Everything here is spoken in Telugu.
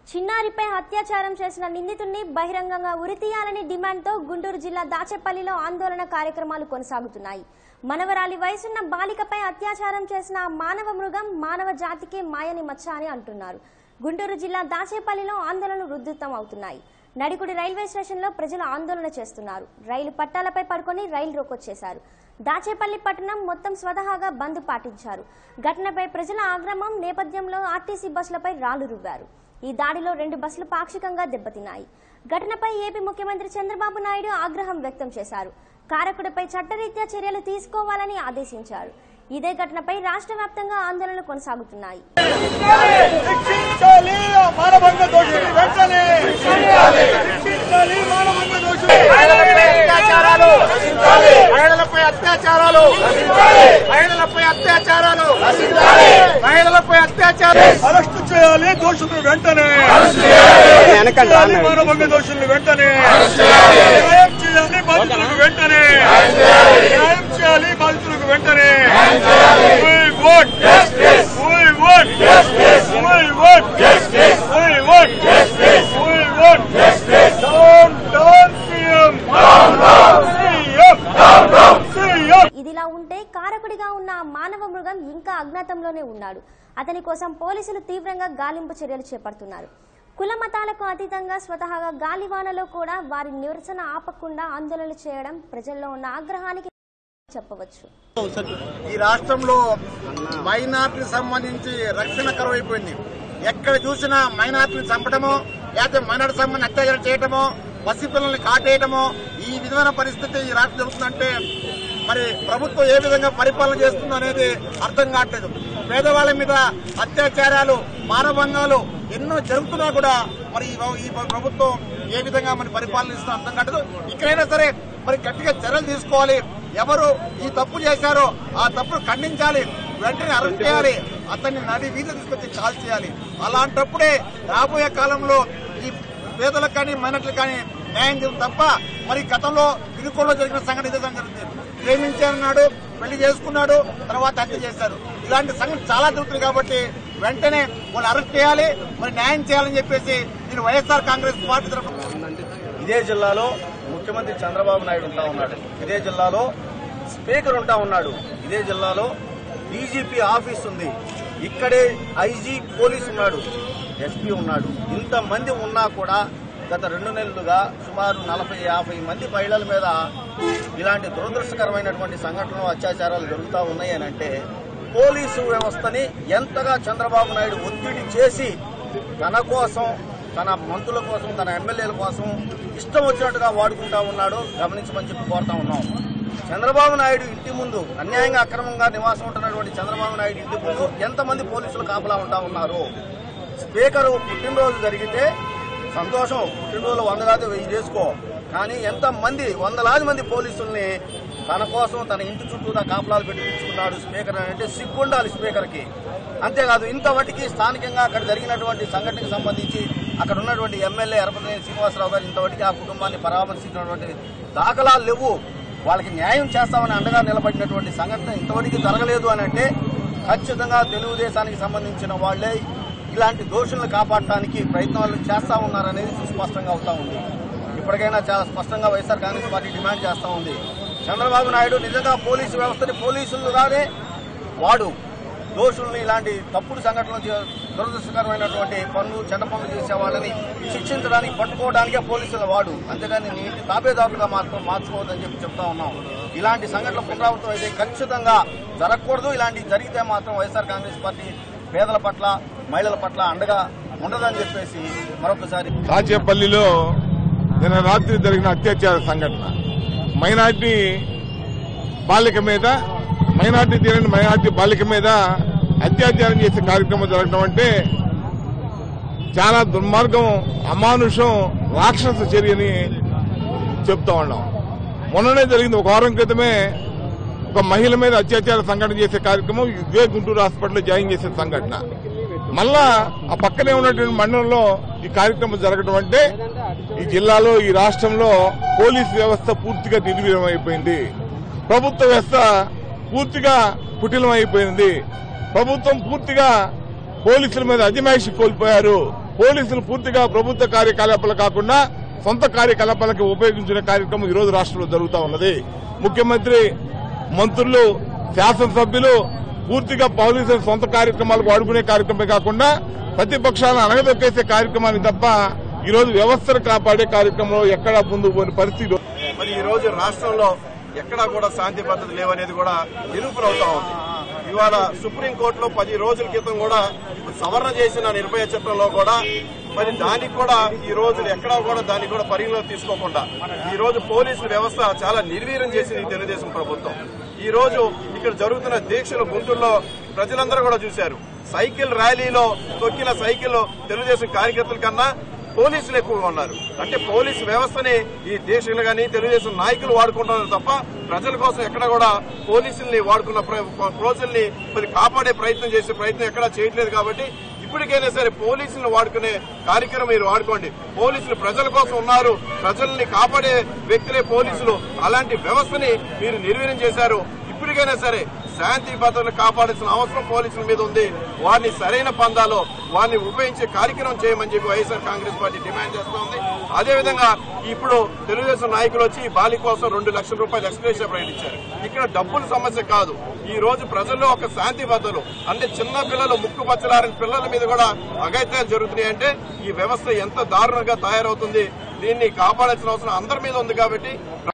చిన్నారిపై అత్యాచారం చేసిన నిందితుడిని బహిరంగంగా ఉరితీయాలని డిమాండ్తో గుంటూరు జిల్లా దాచేపల్లిలో ఆందోళన కార్యక్రమాలు కొనసాగుతున్నాయి మనవరాలి వయసున్న బాలికపై అత్యాచారం చేసిన ఆ మానవ మృగం మానవ జాతికే మాయని మచ్చ అని అంటున్నారు గుంటూరు జిల్లా దాచేపల్లిలో ఆందోళనలు ఉధృతం అవుతున్నాయి నడికుడి రైల్వే స్టేషన్లో ప్రజలు ఆందోళన చేస్తున్నారు రైలు పట్టాలపై పడుకొని రైలు రోకొచ్చేశారు దాచేపల్లి పట్టణం మొత్తం స్వతహాగా బంద్ పాటించారు ఘటనపై ప్రజల ఆగ్రహం నేపథ్యంలో ఆర్టీసీ బస్సులపై రాళ్లు రువ్వారు ఈ దాడిలో రెండు బస్సులు పాక్షికంగా దెబ్బతిన్నాయి ఘటనపై ఏపీ ముఖ్యమంత్రి చంద్రబాబు నాయుడు ఆగ్రహం వ్యక్తం చేశారు కారకుడిపై చట్టరీత్యా చర్యలు తీసుకోవాలని ఆదేశించారు ఇదే ఘటనపై రాష్ట్ర వ్యాప్తంగా ఆందోళనలు కొనసాగుతున్నాయి శిక్షించాలి ఆ మానభంగ దోషుల్ని వెంటనే శిక్షించాలి మానభంగ దోషుల్ని మహిళలపై అత్యాచారాలు మహిళలపై అత్యాచారాలు మహిళలపై అత్యాచారాలు మహిళలపై అత్యాచారాలు అరెస్టు చేయాలి దోషుల్ని వెంటనే శిక్షించాలి మానభంగ దోషుల్ని వెంటనే న్యాయం చేయాలి బాధితులకు వెంటనే న్యాయం చేయాలి బాధితులకు వెంటనే We want justice. We want justice. We want justice. We want justice. We want justice. Down, down, CM. Down, down. CM. Down, down. CM. ఇదిలా ఉంటే కారకుడిగా ఉన్న ఆ మానవ మృగం ఇంకా అజ్ఞాతంలోనే ఉన్నాడు అతని కోసం పోలీసులు తీవ్రంగా గాలింపు చర్యలు చేపడుతున్నారు కుల మతాలకు అతీతంగా స్వతహాగా గాలివానలో కూడా వారి నిరసన ఆపకుండా ఆందోళనలు చేయడం ప్రజల్లో ఉన్న ఆగ్రహానికి చెప్పవచ్చు ఈ రాష్ట్రంలో మైనార్టీకి సంబంధించి రక్షణ కరువైపోయింది ఎక్కడ చూసినా మైనార్టీని చంపడమో లేకపోతే మైనార్టీ సంబంధించి అత్యాచారం చేయటమో పసి పిల్లల్ని కాటేయటమో ఈ విధమైన పరిస్థితి ఈ రాష్ట్రం జరుగుతుందంటే మరి ప్రభుత్వం ఏ విధంగా పరిపాలన చేస్తుందో అనేది అర్థం కావట్లేదు పేదవాళ్ళ మీద అత్యాచారాలు మానభంగాలు ఎన్నో జరుగుతున్నా కూడా మరి ఈ ఈ ప్రభుత్వం ఏ విధంగా మరి పరిపాలన ఇస్తుందో అర్థం కావట్లేదు ఇక్కడైనా సరే మరి గట్టిగా చర్యలు తీసుకోవాలి ఎవరు ఈ తప్పు చేశారో ఆ తప్పును ఖండించాలి వెంటనే అరెస్ట్ చేయాలి అతన్ని నడి వీధి తీసుకొచ్చి కాల్ చేయాలి అలాంటప్పుడే రాబోయే కాలంలో ఈ పేదలకు కానీ మైనట్లకు కానీ న్యాయం చేయడం తప్ప మరి గతంలో ఇరుకోలో జరిగిన సంఘటన ఇదే సంఘటన జరిగింది ప్రేమించారన్నాడు పెళ్లి చేసుకున్నాడు తర్వాత హత్య చేశారు ఇలాంటి సంఘటన చాలా జరుగుతుంది కాబట్టి వెంటనే వాళ్ళు అరెస్ట్ చేయాలి మరి న్యాయం చేయాలని చెప్పేసి నేను వైఎస్ఆర్ కాంగ్రెస్ పార్టీ తరఫున ఇదే జిల్లాలో ముఖ్యమంత్రి చంద్రబాబు నాయుడు ఉంటా ఉన్నాడు ఇదే జిల్లాలో స్పీకర్ ఉంటా ఉన్నాడు ఇదే జిల్లాలో డీజీపీ ఆఫీస్ ఉంది ఇక్కడే ఐజీ పోలీస్ ఉన్నాడు ఎస్పీ ఉన్నాడు ఇంతమంది ఉన్నా కూడా గత రెండు నెలలుగా సుమారు నలభై యాభై మంది మహిళల మీద ఇలాంటి దురదృష్టకరమైనటువంటి సంఘటనలు అత్యాచారాలు జరుగుతూ ఉన్నాయి అని అంటే పోలీసు వ్యవస్థని ఎంతగా చంద్రబాబు నాయుడు ఒత్తిడి చేసి తన కోసం తన మంత్రుల కోసం తన ఎమ్మెల్యేల కోసం ఇష్టం వచ్చినట్టుగా వాడుకుంటా ఉన్నాడు గమనించమని చెప్పి కోరుతా ఉన్నాం చంద్రబాబు నాయుడు ఇంటి ముందు అన్యాయంగా అక్రమంగా నివాసం ఉంటున్నటువంటి చంద్రబాబు నాయుడు ఇంటి ముందు ఎంతమంది పోలీసులు కాపలా ఉంటా ఉన్నారు స్పీకర్ పుట్టినరోజు జరిగితే సంతోషం పుట్టినరోజు వందలాది వెయ్యి చేసుకో కానీ ఎంతమంది వందలాది మంది పోలీసుల్ని తన కోసం తన ఇంటి చుట్టూ కాపలాలు పెట్టించుకున్నాడు స్పీకర్ అని అంటే సిగ్గుండాలి స్పీకర్కి అంతేకాదు ఇంతవరకు స్థానికంగా అక్కడ జరిగినటువంటి సంఘటనకు సంబంధించి అక్కడ ఉన్నటువంటి ఎమ్మెల్యే ఎరపతినేని శ్రీనివాసరావు గారు ఇంతవరకు ఆ కుటుంబాన్ని పరామర్శించినటువంటి దాఖలాలు లేవు వాళ్ళకి న్యాయం చేస్తామని అండగా నిలబడినటువంటి సంఘటన ఇంతవరకు జరగలేదు అని అంటే ఖచ్చితంగా తెలుగుదేశానికి సంబంధించిన వాళ్లే ఇలాంటి దోషులను కాపాడటానికి ప్రయత్నాలు చేస్తా ఉన్నారనేది సుస్పష్టంగా అవుతా ఉంది ఇప్పటికైనా చాలా స్పష్టంగా వైఎస్ఆర్ కాంగ్రెస్ పార్టీ డిమాండ్ చేస్తా ఉంది చంద్రబాబు నాయుడు నిజంగా పోలీసు వ్యవస్థని పోలీసులుగానే వాడు దోషుల్ని ఇలాంటి తప్పుడు సంఘటనలు చే- దురదృష్టకరమైనటువంటి పనులు చెడ్డ పనులు చేసే వాళ్ళని శిక్షించడానికి పట్టుకోవడానికే పోలీసుల వాడు అంతేగాని నీ ఇంటి తాబేదారులుగా మాత్రం మార్చుకోవద్దని చెప్పి చెప్తా ఉన్నాం ఇలాంటి సంఘటనలు పునరావృతం అయితే ఖచ్చితంగా జరగకూడదు ఇలాంటి జరిగితే మాత్రం వైఎస్ఆర్ కాంగ్రెస్ పార్టీ పేదల పట్ల మహిళల పట్ల అండగా ఉండదని చెప్పేసి మరొకసారి కాచేపల్లిలో నిన్న రాత్రి జరిగిన అత్యాచార సంఘటన మైనార్టీ బాలిక మీద మైనార్టీ తీరని మైనార్టీ బాలిక మీద అత్యాచారం చేసే కార్యక్రమం జరగడం అంటే చాలా దుర్మార్గం అమానుషం రాక్షస చర్యని చెప్తా ఉన్నాం మొన్ననే జరిగింది ఒక వారం క్రితమే ఒక మహిళ మీద అత్యాచార సంఘటన చేసే కార్యక్రమం ఇదే గుంటూరు హాస్పిటల్లో జాయిన్ చేసే సంఘటన మళ్ళా ఆ పక్కనే ఉన్నటువంటి మండలంలో ఈ కార్యక్రమం జరగడం అంటే ఈ జిల్లాలో ఈ రాష్ట్రంలో పోలీస్ వ్యవస్థ పూర్తిగా నిర్వీర్యం అయిపోయింది ప్రభుత్వ వ్యవస్థ పూర్తిగా కుటిలం అయిపోయింది ప్రభుత్వం పూర్తిగా పోలీసుల మీద అజమాయిషి కోల్పోయారు పోలీసులు పూర్తిగా ప్రభుత్వ కార్యకలాపాలు కాకుండా సొంత కార్యకలాపాలకు ఉపయోగించిన కార్యక్రమం ఈ రోజు రాష్ట్రంలో జరుగుతా ఉన్నది ముఖ్యమంత్రి మంత్రులు శాసనసభ్యులు పూర్తిగా పోలీసుల సొంత కార్యక్రమాలకు వాడుకునే కార్యక్రమమే కాకుండా ప్రతిపక్షాలను అణగదొక్కేసే కార్యక్రమాన్ని తప్ప ఈ రోజు వ్యవస్థను కాపాడే కార్యక్రమంలో ఎక్కడా ముందుకు పోని పరిస్థితి మరి ఈ రోజు రాష్ట్రంలో ఎక్కడా కూడా శాంతి భద్రత లేవనేది కూడా నిరూపణ అవుతా ఉంది ఇవాళ సుప్రీంకోర్టులో పది రోజుల క్రితం కూడా సవరణ చేసిన నిర్భయ చట్టంలో కూడా మరి దానికి కూడా ఈ రోజు ఎక్కడా కూడా దాన్ని కూడా పరిగణలోకి తీసుకోకుండా ఈ రోజు పోలీసుల వ్యవస్థ చాలా నిర్వీర్యం చేసింది ఈ తెలుగుదేశం ప్రభుత్వం ఈ రోజు ఇక్కడ జరుగుతున్న దీక్షలు గుంటూరులో ప్రజలందరూ కూడా చూశారు సైకిల్ ర్యాలీలో తొక్కిన సైకిల్ తెలుగుదేశం కార్యకర్తల కన్నా పోలీసులు ఎక్కువగా ఉన్నారు అంటే పోలీసు వ్యవస్థని ఈ దేశంలో గానీ తెలుగుదేశం నాయకులు వాడుకుంటున్నారు తప్ప ప్రజల కోసం ఎక్కడ కూడా పోలీసుల్ని వాడుకున్న ప్ర- రోజుల్ని మరి కాపాడే ప్రయత్నం చేసే ప్రయత్నం ఎక్కడా చేయట్లేదు కాబట్టి ఇప్పటికైనా సరే పోలీసులను వాడుకునే కార్యక్రమం మీరు వాడుకోండి పోలీసులు ప్రజల కోసం ఉన్నారు ప్రజల్ని కాపాడే వ్యక్తులే పోలీసులు అలాంటి వ్యవస్థని మీరు నిర్వీర్యం చేశారు ఇప్పటికైనా సరే శాంతి భద్రతలు కాపాడాల్సిన అవసరం పోలీసుల మీద ఉంది వారిని సరైన పందాలో వారిని ఉపయోగించే కార్యక్రమం చేయమని చెప్పి వైఎస్ఆర్ కాంగ్రెస్ పార్టీ డిమాండ్ చేస్తోంది అదేవిధంగా ఇప్పుడు తెలుగుదేశం నాయకులు వచ్చి ఈ బాలి కోసం రెండు లక్షల రూపాయలు ఎక్స్ప్రెషన్ ప్రకటించారు ఇక్కడ డబ్బుల సమస్య కాదు ఈ రోజు ప్రజల్లో ఒక శాంతి భద్రతలు అంటే చిన్న పిల్లలు ముక్కు పచ్చలారని పిల్లల మీద కూడా అఘాయిత్యాలు జరుగుతున్నాయి అంటే ఈ వ్యవస్థ ఎంత దారుణంగా తయారవుతుంది దీన్ని కాపాడాల్సిన అవసరం అందరి మీద ఉంది కాబట్టి